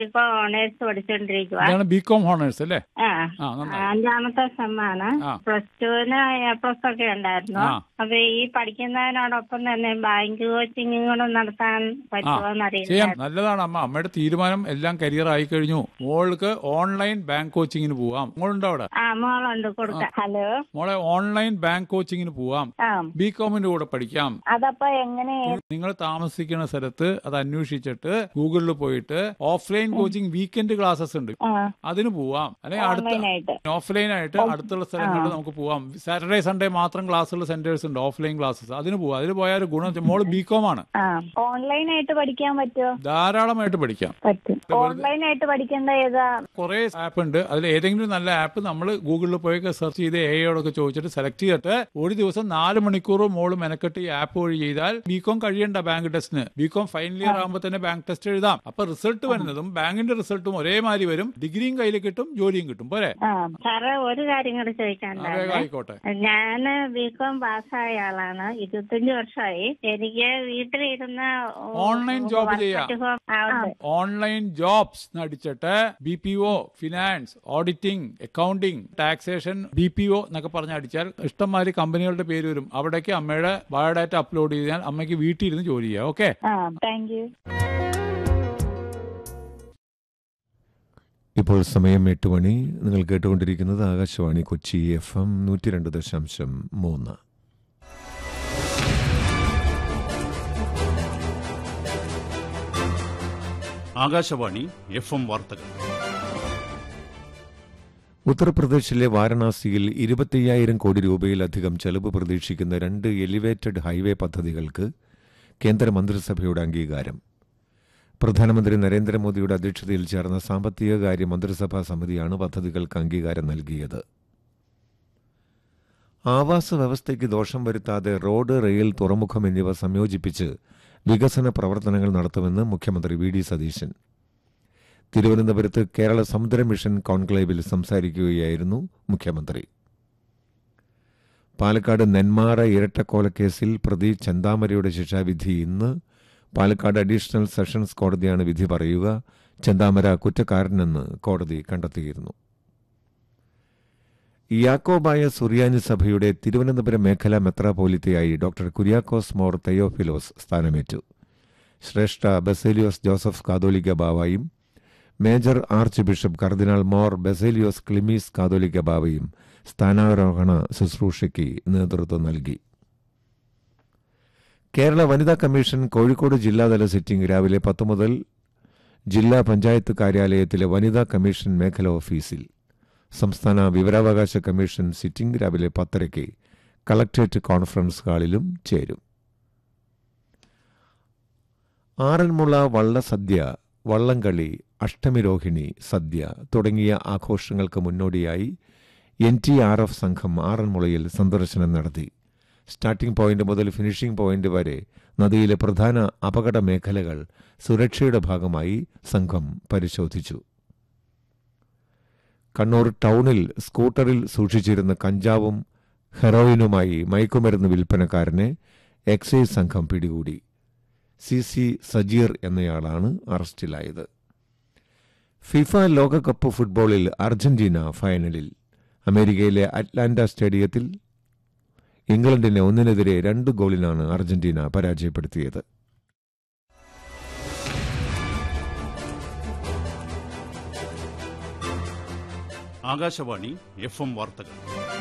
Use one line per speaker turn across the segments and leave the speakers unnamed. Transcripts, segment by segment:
ഇപ്പൊ ഓണേഴ്സ് പഠിച്ചോണ്ടിരിക്കുക
ഇതാണ് B com honours അല്ലേ
ആ
ആ നന്നായി
അഞ്ചാമത്തെ സെമ്മാണ്
ആ.
പ്ലസ് ടുവിന് എ പ്ലസ് ഒക്കെ ഉണ്ടായിരുന്നു
ആ.
അപ്പൊ ഈ പഠിക്കുന്നതിനോടൊപ്പം തന്നെ ബാങ്ക് കോച്ചിങ് കൂടെ നടത്താൻ പറ്റുമോന്ന്
ചെയ്യാം
അറിയില്ല
നല്ലതാണ് അമ്മ അമ്മയുടെ തീരുമാനം എല്ലാം കരിയർ ആയി കഴിഞ്ഞു മോൾക്ക് ഓൺലൈൻ ബാങ്ക് കോച്ചിങ്ങിന് പോവാം മോളുണ്ടോ അവിടെ
ആ മോളുണ്ട് കൊടുക്കാം ഹലോ
മോളെ ഓൺലൈൻ ബാങ്ക് കോച്ചിങ്ങിന് പോവാം
ആ
ബി കോമിന്റെ കൂടെ പഠിക്കാം
അതപ്പോ എങ്ങനെ
നിങ്ങൾ താമസിക്കുന്ന സ്ഥലത്ത് അത് അന്വേഷിച്ചിട്ട് ഗൂഗിളിൽ പോയിട്ട് ഓഫ്ലൈൻ കോച്ചിങ് വീക്കെൻഡ് ക്ലാസ്സസ് ഉണ്ട്
ആ
അതിന് പോവാം അല്ലെങ്കിൽ അടുത്ത
ഓൺലൈനായിട്ട്
ഓഫ്ലൈൻ ആയിട്ട് അടുത്തുള്ള സ്ഥലങ്ങളിൽ നമുക്ക് പോവാം സാറ്റർഡേ സൺഡേ മാത്രം ക്ലാസ്സുള്ള സെന്റേഴ്സ് ഉണ്ട് ഓഫ്ലൈൻ ക്ലാസ്സസ് അതിന് പോവാം അതിന് പോയാൽ ഒരു ഗുണം വെച്ചാൽ മോള് ബി കോം ആണ്
ആ ഓൺലൈനായിട്ട് പഠിക്കാൻ പറ്റുമോ
ധാരാളമായിട്ട് പഠിക്കാം
പറ്റും ഓൺലൈനായിട്ട് പഠിക്കേണ്ട ഏതാ
കുറെ ആപ്പ് ഉണ്ട് അതിൽ ഏതെങ്കിലും നല്ല ആപ്പ് നമ്മൾ ഗൂഗിളിൽ പോയി സെർച്ച് ചെയ്ത് എയോടൊക്കെ ചോദിച്ചിട്ട് സെലക്ട് ചെയ്തിട്ട് ഒരു ദിവസം നാല് മണിക്കൂർ മോള് മെനക്കെട്ട് ഈ ആപ്പ് വഴി ചെയ്താൽ ബികോം കഴിയണ്ട ബാങ്ക് ടെസ്റ്റിന് ബികോം ഫൈനൽ ഇയർ ആകുമ്പോൾ തന്നെ ബാങ്ക് ടെസ്റ്റ് എഴുതാം അപ്പൊ റിസൾട്ട് വരുന്നതും ബാങ്കിന്റെ റിസൾട്ടും ഒരേമാതിരി വരും ഡിഗ്രിയും കയ്യിൽ കിട്ടും ജോലിയും കിട്ടും പോരെ
ആ സാറേ ഒരു കാര്യം കൂടെ
വേഗം
ചോദിക്കാനുണ്ടായിരുന്നു
ആയിക്കോട്ടെ
ഞാന് ബികോം പാസ്സായ ആളാണ് ഇരുപത്തഞ്ച് വർഷമായി എനിക്ക് വീട്ടിലിരുന്ന്
ഓൺലൈൻ ജോബ് ചെയ്യാം. ഓൺലൈൻ ജോബ്സ് അടിച്ചിട്ട് B P O finance auditing accounting taxation B P O എന്നൊക്കെ പറഞ്ഞ് അടിച്ചാൽ ഇഷ്ടംമാതിരി കമ്പനികളുടെ പേര് വരും അവിടേക്ക് അമ്മയുടെ ബയോഡാറ്റ അപ്ലോഡ് ചെയ്താൽ അമ്മയ്ക്ക് വീട്ടിൽ ഇരുന്ന് ജോലി ചെയ്യാം ഓക്കെ
ആ താങ്ക് യു
ഇപ്പോൾ സമയം എട്ട് മണി നിങ്ങൾ കേട്ടുകൊണ്ടിരിക്കുന്നത് ആകാശവാണി കൊച്ചി എഫ് എം നൂറ്റി രണ്ട് ദശാംശം മൂന്ന്
ആകാശവാണി എഫ് എം വാർത്തകൾ
ഉത്തർപ്രദേശിലെ വാരണാസിയിൽ ഇരുപത്തയ്യായിരം കോടി രൂപയിലധികം ചെലവ് പ്രതീക്ഷിക്കുന്ന രണ്ട് എലിവേറ്റഡ് ഹൈവേ പദ്ധതികൾക്ക് കേന്ദ്ര മന്ത്രിസഭയുടെ അംഗീകാരം പ്രധാനമന്ത്രി നരേന്ദ്രമോദിയുടെ അധ്യക്ഷതയിൽ ചേർന്ന സാമ്പത്തിക കാര്യ മന്ത്രിസഭാ സമിതിയാണ് പദ്ധതികൾക്ക് അംഗീകാരം നൽകിയത് ആവാസ വ്യവസ്ഥയ്ക്ക് ദോഷം വരുത്താതെ റോഡ് റെയിൽ തുറമുഖം എന്നിവ സംയോജിപ്പിച്ച് വികസന പ്രവർത്തനങ്ങൾ നടത്തുമെന്ന് മുഖ്യമന്ത്രി വി ഡി സതീശൻ തിരുവനന്തപുരത്ത് കേരള സമുദ്ര മിഷൻ കോൺക്ലേവിൽ സംസാരിക്കുകയായിരുന്നു മുഖ്യമന്ത്രി പാലക്കാട് നെന്മാറ ഇരട്ടക്കോലക്കേസിൽ പ്രതി ചെന്താമരയുടെ ശിക്ഷാവിധി ഇന്ന് പാലക്കാട് അഡീഷണൽ സെഷൻസ് കോടതിയാണ് വിധി പറയുക ചെന്താമര കുറ്റക്കാരനെന്ന് കോടതി കണ്ടെത്തിയിരുന്നു യാക്കോബായ സുറിയാനി സഭയുടെ തിരുവനന്തപുരം മേഖലാ മെത്രാപോലിത്തയായി ഡോക്ടർ കുര്യാക്കോസ് മോർ തെയോഫിലോസ് സ്ഥാനമേറ്റു ശ്രേഷ്ഠ ബസേലിയോസ് ജോസഫ് കാതോലിക്ക ബാവായും major archbishop cardinal Mor Baselios Cleemis Catholicos ബാവയും സ്ഥാനാരോഹണ ശുശ്രൂഷയ്ക്ക് നേതൃത്വം നൽകി കേരള വനിതാ കമ്മീഷൻ കോഴിക്കോട് ജില്ലാതല സിറ്റിംഗ് രാവിലെ പത്ത് മുതൽ ജില്ലാ പഞ്ചായത്ത് കാര്യാലയത്തിലെ വനിതാ കമ്മീഷൻ മേഖല ഓഫീസിൽ സംസ്ഥാന വിവരാവകാശ കമ്മീഷൻ സിറ്റിംഗ് രാവിലെ പത്തരയ്ക്ക് കളക്ട്രേറ്റ് കോൺഫറൻസ് ഹാളിലും ചേരും ആറന്മുള വള്ളസദ്യ വള്ളംകളി അഷ്ടമിരോഹിണി സദ്യ തുടങ്ങിയ ആഘോഷങ്ങൾക്ക് മുന്നോടിയായി എൻ ടി ആർ എഫ് സംഘം ആറന്മുളയിൽ സന്ദർശനം നടത്തി സ്റ്റാർട്ടിംഗ് പോയിന്റ് മുതൽ ഫിനിഷിംഗ് പോയിന്റ് വരെ നദിയിലെ പ്രധാന അപകട മേഖലകൾ സുരക്ഷയുടെ ഭാഗമായി സംഘം പരിശോധിച്ചു കണ്ണൂർ ടൗണിൽ സ്കൂട്ടറിൽ സൂക്ഷിച്ചിരുന്ന കഞ്ചാവും ഹെറോയിനുമായി മയക്കുമരുന്ന് വിൽപ്പനക്കാരനെ എക്സൈസ് സംഘം പിടികൂടി സി സി സജീർ എന്നയാളാണ് അറസ്റ്റിലായത് ഫിഫ ലോകകപ്പ് ഫുട്ബോളിൽ അർജന്റീന ഫൈനലിൽ അമേരിക്കയിലെ അറ്റ്ലാന്റ സ്റ്റേഡിയത്തിൽ ഇംഗ്ലണ്ടിനെ ഒന്നിനെതിരെ രണ്ട് ഗോളിനാണ് അർജന്റീന പരാജയപ്പെടുത്തിയത്
ആകാശവാണി എഫ് എം വാർത്തകൾ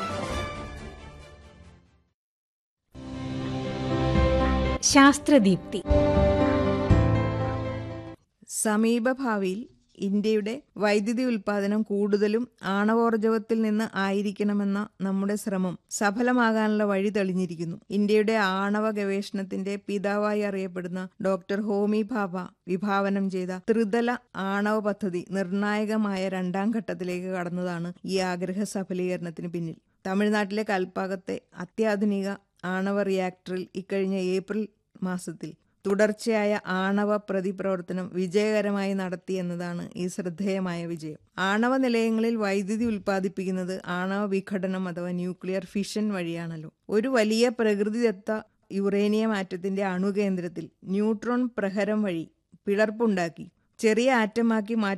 ശാസ്ത്രദീപ്തി
സമീപഭാവിയിൽ ഇന്ത്യയുടെ വൈദ്യുതി ഉൽപാദനം കൂടുതലും ആണവോർജവത്തിൽ നിന്ന് ആയിരിക്കണമെന്ന നമ്മുടെ ശ്രമം സഫലമാകാനുള്ള വഴി തെളിഞ്ഞിരിക്കുന്നു ഇന്ത്യയുടെ ആണവ ഗവേഷണത്തിന്റെ പിതാവായി അറിയപ്പെടുന്ന ഡോക്ടർ ഹോമി ഭാഭ വിഭാവനം ചെയ്ത ത്രിതല ആണവ പദ്ധതി നിർണായകമായ രണ്ടാം ഘട്ടത്തിലേക്ക് കടന്നതാണ് ഈ ആഗ്രഹ സഫലീകരണത്തിന് പിന്നിൽ തമിഴ്നാട്ടിലെ കൽപ്പാകത്തെ അത്യാധുനിക ആണവ റിയാക്ടറിൽ ഇക്കഴിഞ്ഞ ഏപ്രിൽ മാസത്തിൽ തുടർച്ചയായ ആണവ പ്രതിപ്രവർത്തനം വിജയകരമായി നടത്തി എന്നതാണ് ഈ ശ്രദ്ധേയമായ വിജയം ആണവ നിലയങ്ങളിൽ വൈദ്യുതി ഉൽപ്പാദിപ്പിക്കുന്നത് ആണവ വിഘടനം അഥവാ ന്യൂക്ലിയർ ഫിഷൻ വഴിയാണല്ലോ ഒരു വലിയ പ്രകൃതിദത്ത യുറേനിയം ആറ്റത്തിന്റെ അണുകേന്ദ്രത്തിൽ ന്യൂട്രോൺ പ്രഹരം വഴി പിളർപ്പുണ്ടാക്കി ചെറിയ ആറ്റമാക്കി മാറ്റി